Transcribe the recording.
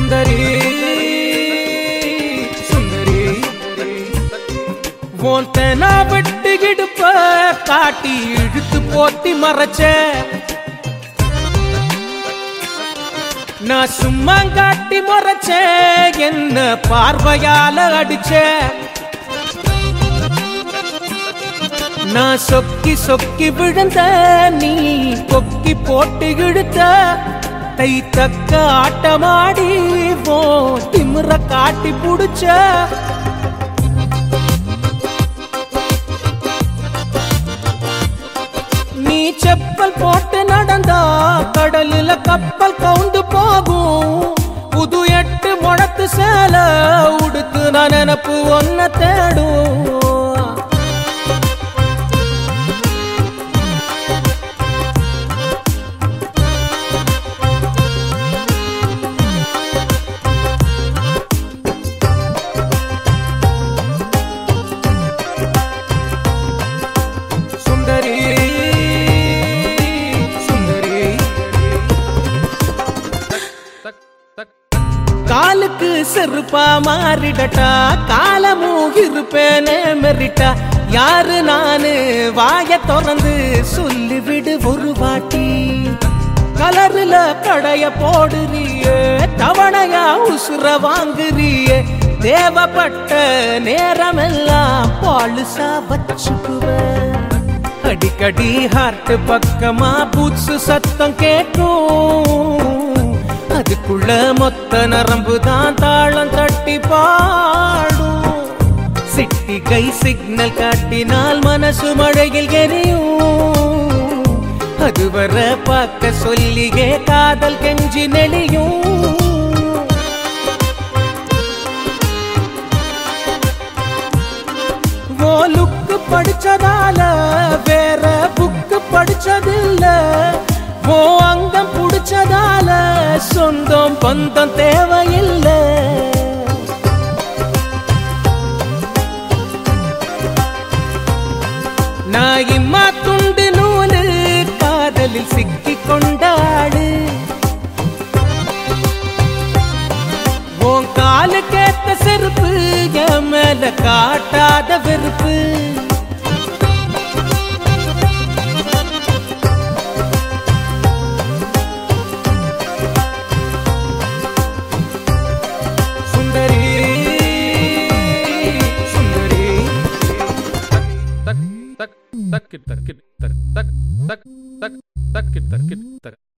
சுந்தரி சுந்தரி உன் தெனா வெட்டு இடுப்ப காட்டி இழுத்து போத்தி மறைச்ச நான் சும்மா காட்டி முறைச்ச என்ன பார்வையால அடிச்ச நான் சொக்கி சொக்கி விழுந்த நீ கொக்கி போட்டு இழுத்த தை தக்க ஆட்டமாடி போ திமிர காட்டி புடிச்ச நீ செப்பல் போட்டு நடந்தா கடலுல கப்பல் கவுந்து போகும் புது எட்டு முழத்து சேல உடுத்து நான் நினப்பு ஒன்ன தேடும் சுந்தரி சுந்தரி காலுக்கு செருப்பா மாறிடட்டா காலமும் இருப்பேனே மெரிட்டா யாரு நானு வாய திறந்து சொல்லிவிடு ஒரு வாட்டி கலருல கடைய போடுறியே தவணையா உசுர வாங்குறியே தேவைப்பட்ட நேரமெல்லாம் பாலுசா வச்சுக்குவேன் அடிக்கடி ஹார்ட் பக்கமா பூட்ஸ் சத்தம் கேட்கும் அதுக்குள்ள மொத்த நரம்பு தான் தாளம் தட்டி பாடும் சிட்டிகை சிக்னல் காட்டினால் மனசு மழையில் எரியும் அதுவரை பார்க்க சொல்லியே காதல் கெஞ்சி நெளியும் ஓ லுக்கு படிச்சதால வேற புக்கு படிச்சதில்ல ஓ அங்கம் புடிச்சதால சொந்தம் பந்தம் தேவையில்லை நான் இம்மா துண்டு நூலு காதலில் சிக்கி கொண்டாடு உன் காலு கேட்ட செருப்பு என் மேல காட்டாத வெறுப்பு சுந்தரி சுந்தரி tak tak tak tak tak tak tak tak tak tak tak tak